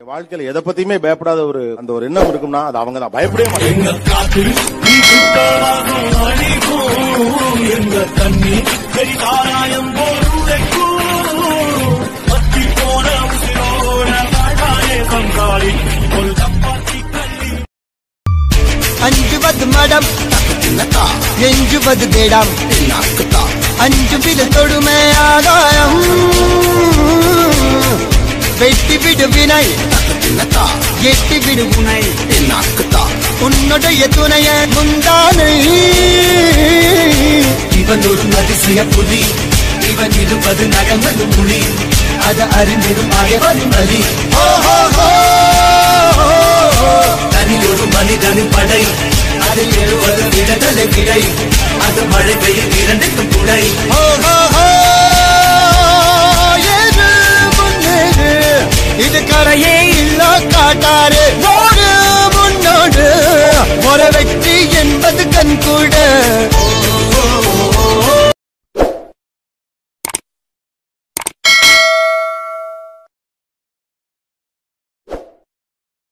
வாழ்க்கையில எதை பத்தியுமே பயப்படாத ஒரு அந்த ஒரு எண்ணம் இருக்கும்னா அது அவங்க தான் பயப்படவே மாட்டாங்க எங்க காத்து நீ சுத்தமாகும் அழிக்கும் எங்க தண்ணி கை சாராயம் போல் உடைக்கும் பத்தி போன உசிரோட வாழ்வாயே பங்காளி ஒரு சப்பாத்தி கள்ளி அஞ்சுவது மடம் எஞ்சுவது தேடம் அஞ்சு வித தொடுமை ஆதாயம் வெட்டி விடு வினை எட்டி விடு உனை உன்னுடைய துணைய முந்தானை இவன் ஒரு அதிசய புலி இவன் இருப்பது நகர்வது புலி அது அறிந்திடும் அயவரும் வலி தனி ஒரு மனிதனின் படை அதில் எழுவது விடுதலை விடை